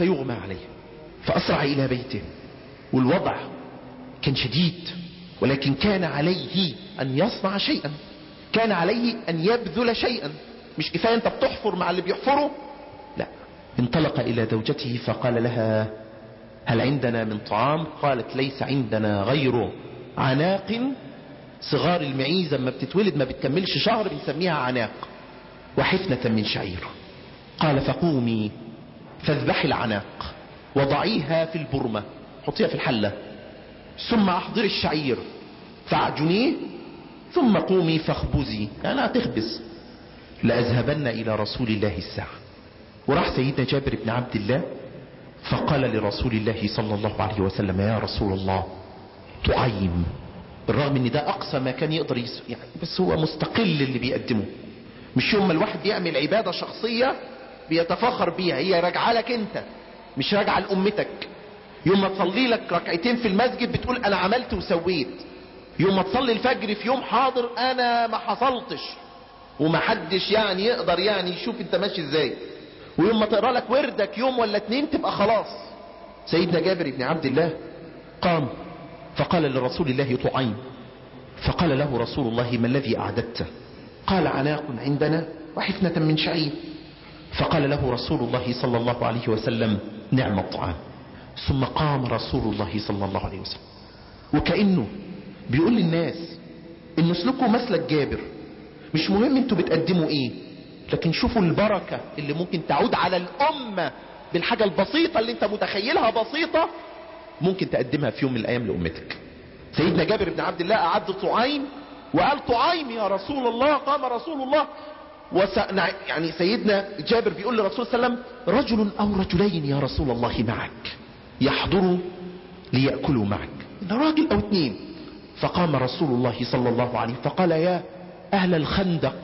فيغمى عليه فأسرع إلى بيته والوضع كان شديد ولكن كان عليه أن يصنع شيئا كان عليه أن يبذل شيئا مش كفاية أنت بتحفر مع اللي بيحفره لا انطلق إلى زوجته فقال لها هل عندنا من طعام قالت ليس عندنا غير عناق صغار المعيزة ما بتتولد ما بتكملش شهر بنسميها عناق وحفنة من شعير قال فقومي فاذبحي العناق وضعيها في البرمة حطيها في الحلة ثم احضري الشعير فاعجنيه ثم قومي فاخبزي يعني هتخبز لأذهبن إلى رسول الله الساعة وراح سيدنا جابر بن عبد الله فقال لرسول الله صلى الله عليه وسلم يا رسول الله تعيم بالرغم ان ده اقصى ما كان يقدر يس... يعني بس هو مستقل اللي بيقدمه مش يوم ما الواحد بيعمل عبادة شخصية بيتفاخر بيها هي راجعه لك انت مش راجعه لامتك يوم ما تصلي لك ركعتين في المسجد بتقول انا عملت وسويت يوم ما تصلي الفجر في يوم حاضر انا ما حصلتش وما حدش يعني يقدر يعني يشوف انت ماشي ازاي ويوم ما تقرا لك وردك يوم ولا اتنين تبقى خلاص سيدنا جابر بن عبد الله قام فقال لرسول الله طعيم فقال له رسول الله ما الذي أعددته قال عناق عندنا وحفنة من شعير فقال له رسول الله صلى الله عليه وسلم نعم الطعام ثم قام رسول الله صلى الله عليه وسلم وكأنه بيقول للناس ان اسلكوا مسلك جابر مش مهم انتوا بتقدموا ايه لكن شوفوا البركة اللي ممكن تعود على الامة بالحاجة البسيطة اللي انت متخيلها بسيطة ممكن تقدمها في يوم من الايام لامتك سيدنا جابر بن عبد الله اعد طعيم وقال طعيم يا رسول الله قام رسول الله وس... يعني سيدنا جابر بيقول للرسول صلى الله عليه وسلم رجل او رجلين يا رسول الله معك يحضروا ليأكلوا معك ده راجل او اتنين فقام رسول الله صلى الله عليه فقال يا اهل الخندق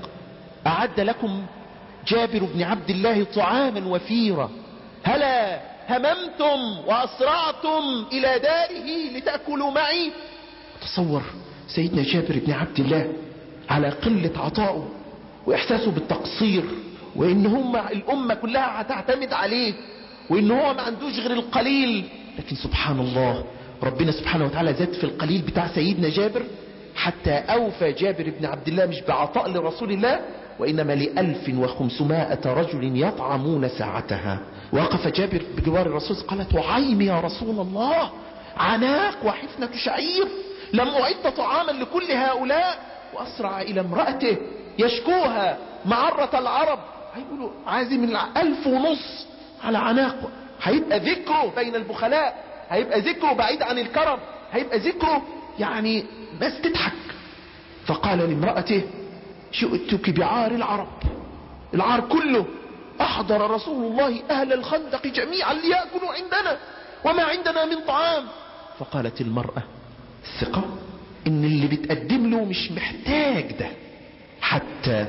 اعد لكم جابر بن عبد الله طعاما وفيرا هلا هممتم واسرعتم الى داره لتأكلوا معي تصور سيدنا جابر بن عبد الله على قلة عطائه واحساسه بالتقصير وان هم الامة كلها هتعتمد عليه وان هو ما عندوش غير القليل لكن سبحان الله ربنا سبحانه وتعالى زاد في القليل بتاع سيدنا جابر حتى اوفى جابر بن عبد الله مش بعطاء لرسول الله وانما لألف وخمسمائة رجل يطعمون ساعتها وقف جابر بجوار الرسول قال تعيم يا رسول الله عناق وحفنة شعير لم أعد طعاما لكل هؤلاء وأسرع إلى امرأته يشكوها معرة العرب هيقولوا عازم الألف ونص على عناق هيبقى ذكره بين البخلاء هيبقى ذكره بعيد عن الكرم هيبقى ذكره يعني ناس تضحك فقال لامرأته شئتك بعار العرب العار كله احضر رسول الله اهل الخندق جميعا ليأكلوا عندنا وما عندنا من طعام فقالت المرأة الثقة ان اللي بتقدم له مش محتاج ده حتى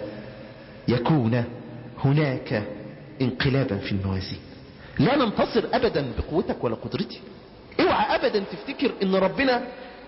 يكون هناك انقلابا في الموازين لا ننتصر ابدا بقوتك ولا قدرتي اوعى ابدا تفتكر ان ربنا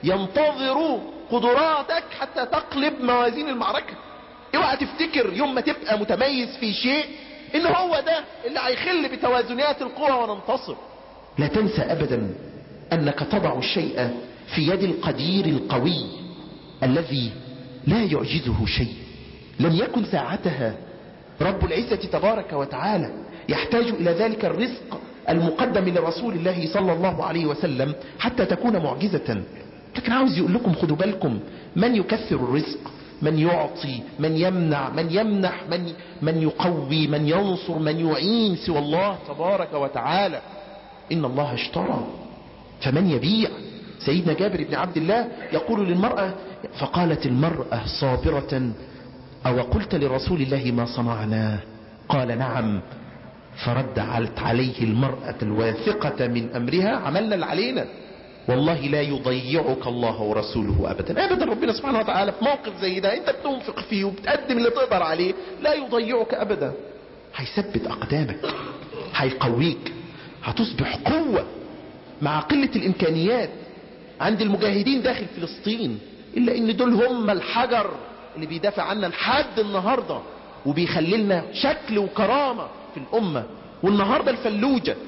ينتظر قدراتك حتى تقلب موازين المعركة اوعى تفتكر يوم ما تبقى متميز في شيء ان هو ده اللي هيخل بتوازنات القوى وننتصر لا تنسى ابدا انك تضع الشيء في يد القدير القوي الذي لا يعجزه شيء لم يكن ساعتها رب العزة تبارك وتعالى يحتاج الى ذلك الرزق المقدم لرسول الله صلى الله عليه وسلم حتى تكون معجزة لكن عاوز يقول لكم خدوا بالكم من يكثر الرزق من يعطي من يمنع من يمنح من, من يقوي من ينصر من يعين سوى الله تبارك وتعالى إن الله اشترى فمن يبيع سيدنا جابر بن عبد الله يقول للمرأة فقالت المرأة صابرة أو قلت لرسول الله ما صنعنا قال نعم فرد عليه المرأة الواثقة من أمرها عملنا اللي علينا والله لا يضيعك الله ورسوله ابدا ابدا ربنا سبحانه وتعالى في موقف زي ده انت بتنفق فيه وبتقدم اللي تقدر عليه لا يضيعك ابدا هيثبت اقدامك هيقويك هتصبح قوة مع قلة الامكانيات عند المجاهدين داخل فلسطين الا ان دول هم الحجر اللي بيدافع عنا لحد النهاردة وبيخلي لنا شكل وكرامة في الامة والنهاردة الفلوجة